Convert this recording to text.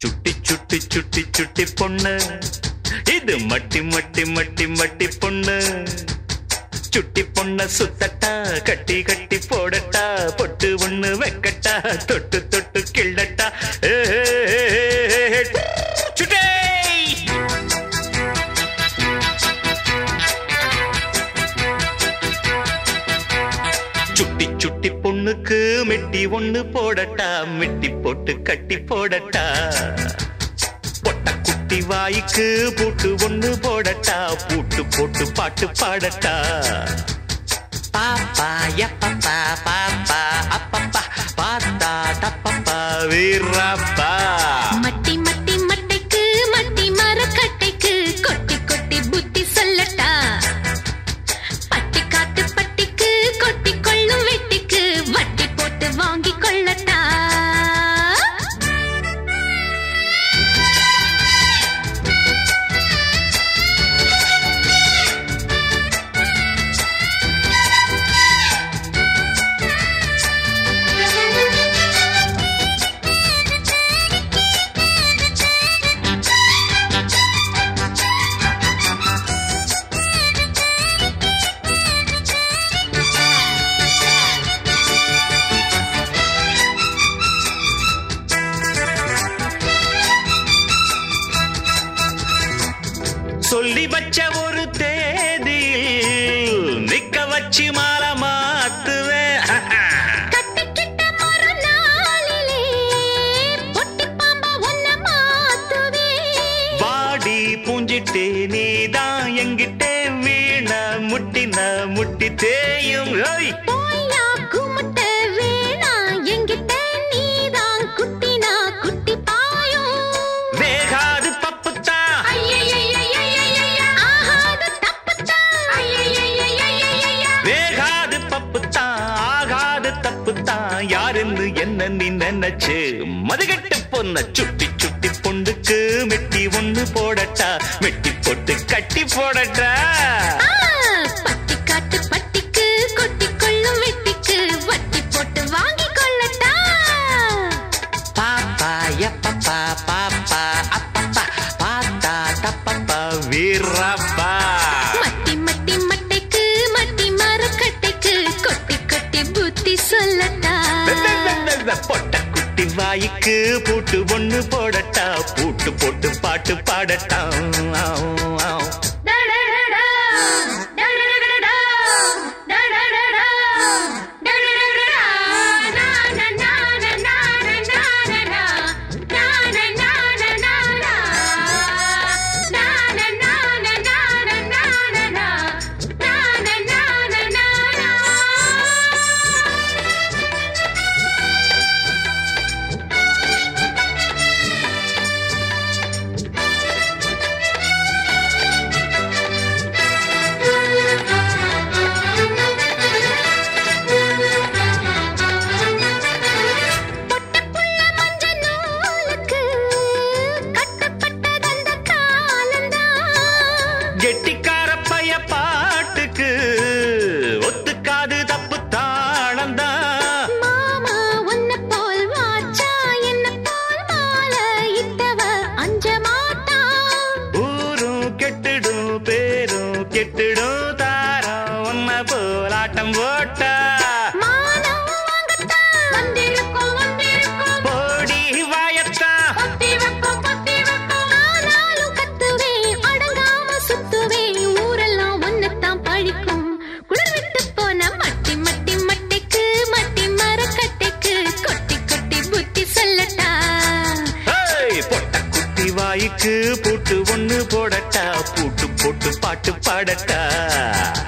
சுட்டி சுட்டி சுட்டி சுட்டி பொண்ணு இது மட்டி மட்டி மட்டி மட்டி பொண்ணு சுட்டி பொண்ண சுத்தட்டா கட்டி கட்டி போடட்டா பொட்டு ஒண்ணு வைக்கட்டா தொட்டு தொட்டு கிள்ளட்டா ஏ, ஏ, ஏ, ஏ, சுட்டே சுட்டி சுட்டி பொண்ணுக்கு மெட்டி ஒண்ணு போடட்டா மெட்டி போட்டு கட்டி போடட்டா பொட்ட குட்டி வாய்க்கு பூட்டு ஒண்ணு போடட்டா பூட்டு போட்டு பாட்டு பாடட்டா பாப்பா யப்பப்பா பாப்பா அப்பப்பா பாத்தா டப்பப்பா வீரப்பா மட்டி மட்டி மட்டைக்கு மட்டி மரக்கட்டைக்கு கொட்டி கொட்டி புத்தி சொல்லட்டா பட்டி காட்டு பட்டிக்கு கொட்டி கொள்ளும் வெட்டிக்கு வட்டி போட்டு வாங்கி கொள்ளட்டா சொல்லி வச்ச ஒரு தேதியில் நிக்க வச்சு மாலை மாத்துவேன் கட்டிக்கிட்ட மறுநாளிலே பொட்டி பாம்பா உன்னை மாத்துவேன் பாடி பூஞ்சிட்டு நீதான் எங்கிட்டே வீண முட்டின முட்டி தேயும் ஓய் போயா குமுட்ட வேணா என்கிட்ட நீதான் குட்டினா குட்டி பாயும் வேகாது பப்புத்தான் ஆகாத தப்புத்தான் வேகாது பப்புத்தான் ஆகாது தப்புத்தான் யாருன்னு என்ன நீ நினைச்சு மதுகட்டு பொண்ண சுட்டி சுட்டி பொண்ணுக்கு மெட்டி ஒண்ணு போடட்டா மெட்டி போட்டு கட்டி போடட்டா பட்டி காட்டு பட்டிக்கு கொட்டி கொள்ளும் வெட்டிக்கு வட்டி போட்டு வாங்கி கொள்ளட்டா பாப்பா எப்பப்பா பாப்பா அப்பப்பா பாத்தா தப்பப்பா வீரப்பா மட்டி மட்டி மட்டைக்கு மட்டி மரக்கட்டைக்கு கொட்டி கொட்டி புத்தி சொல்லட்டா பொட்ட குட்டி வாய்க்கு பூட்டு ஒண்ணு போடட்டா பூட்டு போட்டு பாட்டு பாடட்டா ஆவ், ஆவ். பொட்டப்புள்ள மஞ்ச நூலுக்கு கட்டப்பட்டதந்த காலந்தான் கெட்டிக்கார பைய பாட்டுக்கு ஒத்துக்காது தப்பு தாளந்தான் மாமா உன்னை போல் வாச்சா என்ன போல் மாலை இட்டவ அஞ்ச மாட்டான் ஊரும் கெட்டுடும் பேரும் கெட்டுடும் தாரம் உன்ன போலாட்டம் போட்டா மானம் வாங்கத்தான் வந்திருக்கோம் வந்திருக்கோம் போடி வாயத்தான் பத்தி வைப்போம் பத்தி வைப்போம் ஆனாலும் கத்துவேன் அடங்காம சுத்துவேன் ஊரெல்லாம் ஒன்னத்தான் பழிக்கும் குளிர் விட்டு போன மட்டி மட்டி மட்டைக்கு மட்டி மரக்கட்டைக்கு கொட்டி கொட்டி புத்தி சொல்லட்டா ஏய், பொட்ட குட்டி வாய்க்கு பூட்டு ஒண்ணு போடட்டா பூட்டு போட்டு பாட்டு பாடட்டா